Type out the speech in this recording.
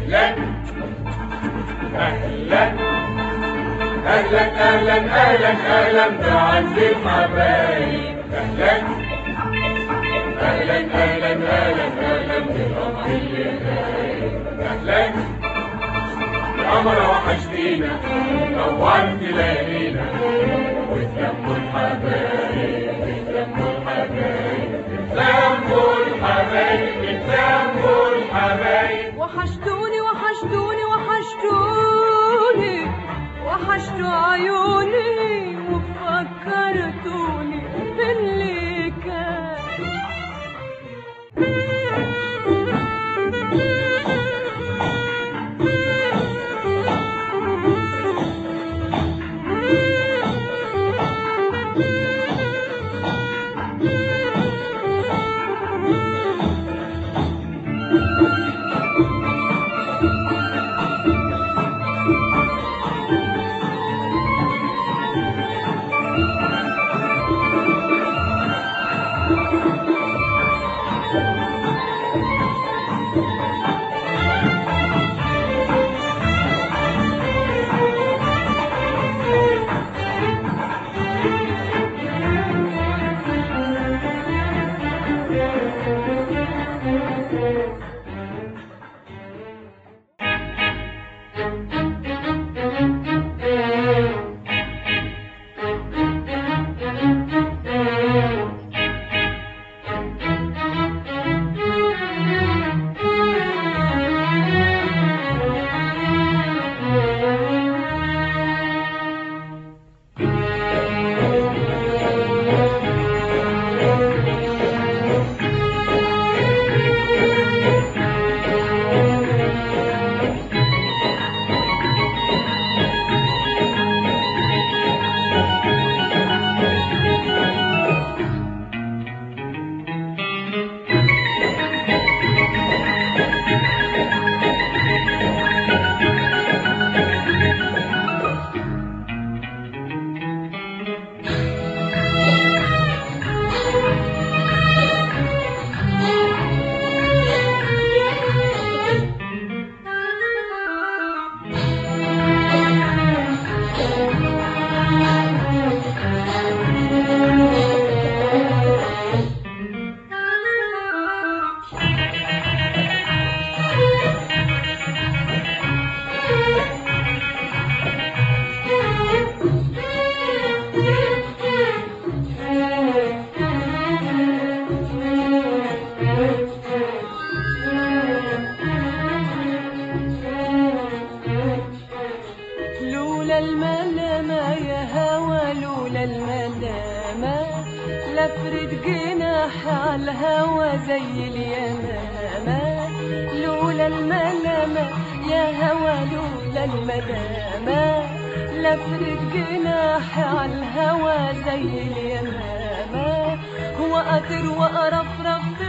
أهلا أهلا أهلا أهلا أهلا أهلا بعز الحبايب أهلا أهلا أهلا أهلا أهلا بالقمر اللي غايب أهلا يا قمر وحشتينا نورت ليالينا وتلموا الحبايب تلموا الحبايب تلموا الحبايب تلموا الحبايب وحشتوني وحشتوني وحشتوني وحشتوا عيوني وفكرتوني باللي كان لولا الملامة يا هوى لولا الملامة لفرد جناح على الهوى زي اليمامة لولا الملامة يا هوى لولا الملامة لفرد جناح على الهوى زي اليمامة هو قادر وأرفرف